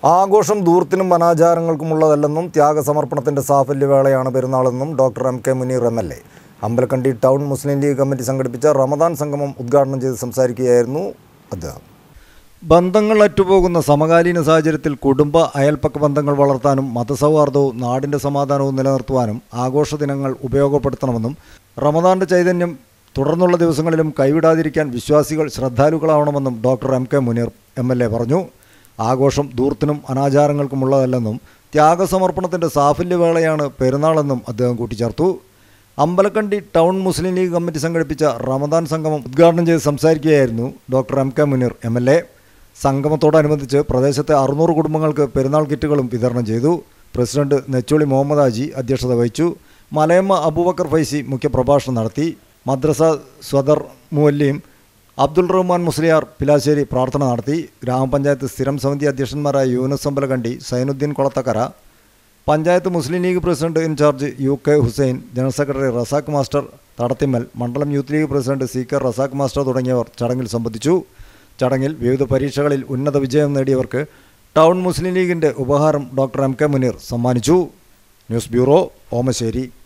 ആഘോഷം ദൂർത്തിനും അനാചാരങ്ങൾക്കുമുള്ളതല്ലെന്നും ത്യാഗസമർപ്പണത്തിന്റെ സാഫല്യവേളയാണ് പെരുന്നാളെന്നും doctor M K Muneer M L A Ambalakkandi town Muslim League committee സംഘടിപ്പിച്ച റമദാൻ സംഗമം ഉദ്ഘാടനം ചെയ്ത് സംസാരിക്കുകയായിരുന്നു അദ്ദേഹം ബന്ധങ്ങൾ അറ്റുപോകുന്ന സമകാലീന സാഹചര്യത്തിൽ കുടുംബ അയൽപ്പക്ക ബന്ധങ്ങൾ വളർത്താനും മതസൗഹാർദ്ദവും നാടിൻ്റെ സമാധാനവും നിലനിർത്തുവാനും ആഘോഷ ദിനങ്ങൾ ഉപയോഗപ്പെടുത്തണമെന്നും റമദാന്റെ ചൈതന്യം തുടർന്നുള്ള ദിവസങ്ങളിലും കൈവിടാതിരിക്കാൻ വിശ്വാസികൾ ശ്രദ്ധാലുക്കളാവണമെന്നും doctor M K Muneer M L A പറഞ്ഞു ആഘോഷം ദൂർത്തിനും അനാചാരങ്ങൾക്കുമുള്ളതല്ലെന്നും ത്യാഗസമർപ്പണത്തിൻ്റെ സാഫല്യവേളയാണ് പെരുന്നാളെന്നും അദ്ദേഹം കൂട്ടിച്ചേർത്തു അമ്പലക്കണ്ടി ടൗൺ മുസ്ലിം ലീഗ് കമ്മിറ്റി സംഘടിപ്പിച്ച റമദാൻ സംഗമം ഉദ്ഘാടനം ചെയ്ത് സംസാരിക്കുകയായിരുന്നു doctor M K Muneer M L A സംഗമത്തോടനുബന്ധിച്ച് പ്രദേശത്തെ അറുന്നൂറ് കുടുംബങ്ങൾക്ക് പെരുന്നാൾ കിറ്റുകളും വിതരണം ചെയ്തു പ്രസിഡന്റ് നെച്ചോളി മുഹമ്മദ് ഹാജി അധ്യക്ഷത വഹിച്ചു മലയമ്മ അബൂബക്കർ ഫൈസി മുഖ്യപ്രഭാഷണം നടത്തി മദ്രസ സ്വദർ മുവല്ലിയും അബ്ദുൾ റഹ്മാൻ മുസ്ലിയാർ പിലാശ്ശേരി പ്രാർത്ഥന നടത്തി ഗ്രാമപഞ്ചായത്ത് സ്ഥിരം സമിതി അധ്യക്ഷന്മാരായ Yunus Ambalakandi Zainuddin Kolathakkara panchayat Muslim League president incharge U K Hussain general secretary Razak master Thadathimmal മണ്ഡലം Youth League president C K Razak master തുടങ്ങിയവർ ചടങ്ങിൽ സംബന്ധിച്ചു ചടങ്ങിൽ വിവിധ പരീക്ഷകളിൽ ഉന്നത വിജയം നേടിയവർക്ക് ടൗൺ മുസ്ലിം ലീഗിന്റെ ഉപഹാരം ഡോക്ടർ എം കെ മുനീർ സമ്മാനിച്ചു ന്യൂസ് ബ്യൂറോ ഓമശ്ശേരി